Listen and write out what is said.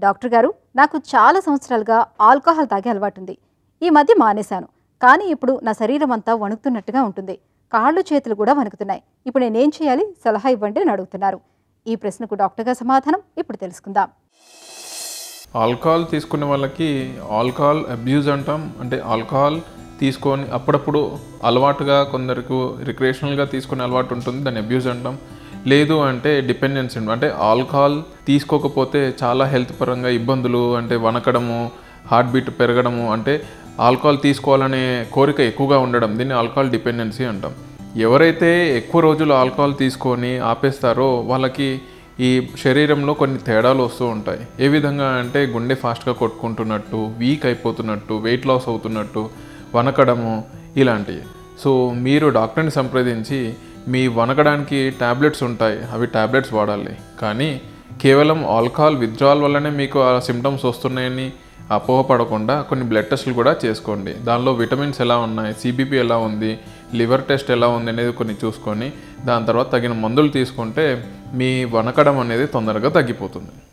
doctor గారు నాకు చాలా సంవత్సరాలుగా ఆల్కహాల్ తాగే అలవాటుంది ఈ మధ్య మానేశాను కానీ ఇప్పుడు నా శరీరం అంతా వణుకుతున్నట్టుగా ఉంటుంది కాళ్ళు చేతులు కూడా వణుకుతున్నాయి ఇప్పుడు నేనేం చేయాలి సలహా ఇవ్వండి అని అడుగుతున్నారు ఈ ప్రశ్నకు డాక్టర్ గారి సమాధానం ఇప్పుడు తెలుసుకుందాం ఆల్కహాల్ తీసుకునే వాళ్ళకి ఆల్కహాల్ అబ్యూజ్ అంటాం అంటే ఆల్కహాల్ తీసుకొని అప్పుడప్పుడు అలవాటుగా కొందరికి రిక్రియేషనల్గా తీసుకునే అలవాటు ఉంటుంది దాన్ని అబ్యూజ్ అంటాం లేదు అంటే డిపెండెన్సీ అంటే ఆల్కహాల్ తీసుకోకపోతే చాలా హెల్త్ పరంగా ఇబ్బందులు అంటే వనకడము హార్ట్ బీట్ పెరగడము అంటే ఆల్కహాల్ తీసుకోవాలనే కోరిక ఎక్కువగా ఉండడం దీన్ని ఆల్కహాల్ డిపెండెన్సీ అంటాం ఎవరైతే ఎక్కువ రోజులు ఆల్కహాల్ తీసుకొని ఆపేస్తారో వాళ్ళకి ఈ శరీరంలో కొన్ని తేడాలు వస్తూ ఉంటాయి ఏ విధంగా అంటే గుండె ఫాస్ట్గా కొట్టుకుంటున్నట్టు వీక్ అయిపోతున్నట్టు వెయిట్ లాస్ అవుతున్నట్టు వనకడము ఇలాంటివి సో మీరు డాక్టర్ని సంప్రదించి మీ వనకడానికి ట్యాబ్లెట్స్ ఉంటాయి అవి ట్యాబ్లెట్స్ వాడాలి కానీ కేవలం ఆల్కహాల్ విత్డ్రాల్ వల్లనే మీకు ఆ సిమ్టమ్స్ వస్తున్నాయని అపోహపడకుండా కొన్ని బ్లడ్ టెస్టులు కూడా చేసుకోండి దానిలో విటమిన్స్ ఎలా ఉన్నాయి సిబిపి ఎలా ఉంది లివర్ టెస్ట్ ఎలా ఉంది అనేది కొన్ని చూసుకొని దాని తర్వాత తగిన మందులు తీసుకుంటే మీ వనకడం అనేది తొందరగా తగ్గిపోతుంది